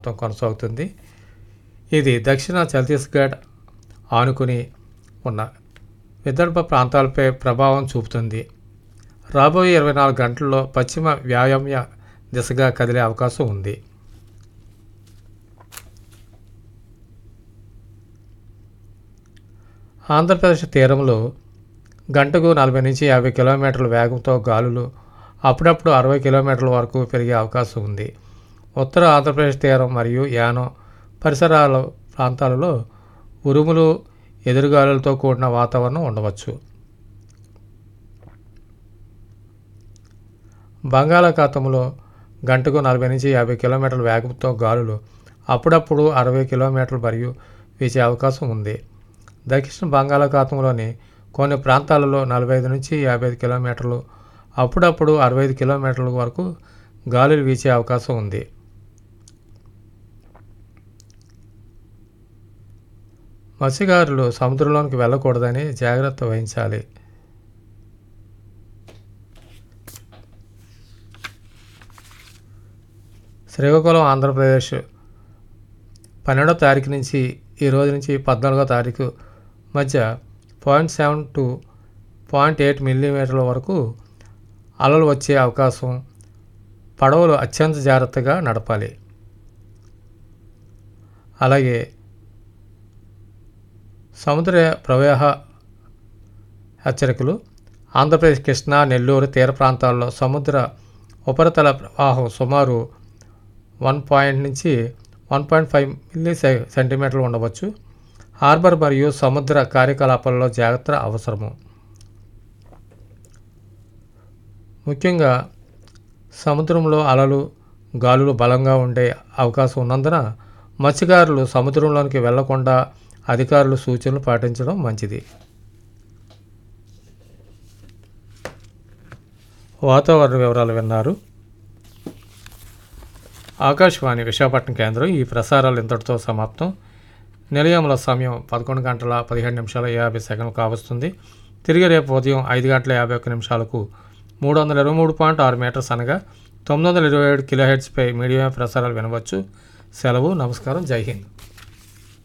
మొత్తం కొనసాగుతుంది ఇది దక్షిణ ఛత్తీస్గఢ్ ఆనుకుని ఉన్న విదర్భ ప్రాంతాలపై ప్రభావం చూపుతుంది రాబోయే ఇరవై నాలుగు గంటల్లో పశ్చిమ వ్యాయామ్య దిశగా కదిలే అవకాశం ఉంది ఆంధ్రప్రదేశ్ తీరంలో గంటకు నలభై నుంచి యాభై కిలోమీటర్ల వేగంతో గాలులు అప్పుడప్పుడు అరవై కిలోమీటర్ల వరకు పెరిగే అవకాశం ఉంది ఉత్తర ఆంధ్రప్రదేశ్ తీరం మరియు యానం పరిసరాల ప్రాంతాలలో ఉరుములు ఎదురుగాలులతో కూడిన వాతావరణం ఉండవచ్చు బంగాళాఖాతంలో గంటకు నలభై నుంచి యాభై కిలోమీటర్ల వేగంతో గాలులు అప్పుడప్పుడు అరవై కిలోమీటర్లు మరియు వీచే అవకాశం ఉంది దక్షిణ బంగాళాఖాతంలోని కొన్ని ప్రాంతాలలో నలభై ఐదు నుంచి యాభై ఐదు కిలోమీటర్లు అప్పుడప్పుడు అరవై ఐదు కిలోమీటర్ల వరకు గాలులు వీచే అవకాశం ఉంది మత్స్యకారులు సముద్రంలోనికి వెళ్ళకూడదని జాగ్రత్త వహించాలి శ్రీకాకుళం ఆంధ్రప్రదేశ్ పన్నెండో తారీఖు నుంచి ఈ రోజు నుంచి పద్నాలుగో తారీఖు మధ్య point seven to point eight మిల్లీమీటర్ల వరకు అలలు వచ్చే అవకాశం పడవలు అత్యంత జాగ్రత్తగా నడపాలి అలాగే సముద్ర ప్రవాహ హెచ్చరికలు ఆంధ్రప్రదేశ్ కృష్ణా నెల్లూరు తీర ప్రాంతాల్లో సముద్ర ఉపరితల ప్రవాహం సుమారు వన్ పాయింట్ నుంచి వన్ పాయింట్ ఫైవ్ మిల్లీ సె- సెంటీమీటర్లు ఉండవచ్చు హార్బర్ మరియు సముద్ర కార్యకలాపాల్లో జాగ్రత్త అవసరము ముఖ్యంగా సముద్రంలో అలలు గాలులు బలంగా ఉండే అవకాశం ఉన్నందున మత్స్యకారులు సముద్రంలోనికి వెళ్లకుండా అధికారులు సూచనలు పాటించడం మంచిది వాతావరణ వివరాలు విన్నారు ఆకాశవాణి విశాఖపట్నం కేంద్రం ఈ ప్రసారాలు ఇంతటితో సమాప్తం నిలయముల సమయం పదకొండు గంటల పదిహేడు నిమిషాల యాభై సెకండ్లు కావస్తుంది తిరిగి రేపు ఉదయం ఐదు గంటల యాభై ఒక్క నిమిషాలకు మూడు వందల ఇరవై మూడు పాయింట్ ఆరు మీటర్స్ అనగా తొమ్మిది వందల ఇరవై ఏడు కిలో హెడ్స్పై మీడియం ప్రసారాలు వినవచ్చు సెలవు నమస్కారం జై హింద్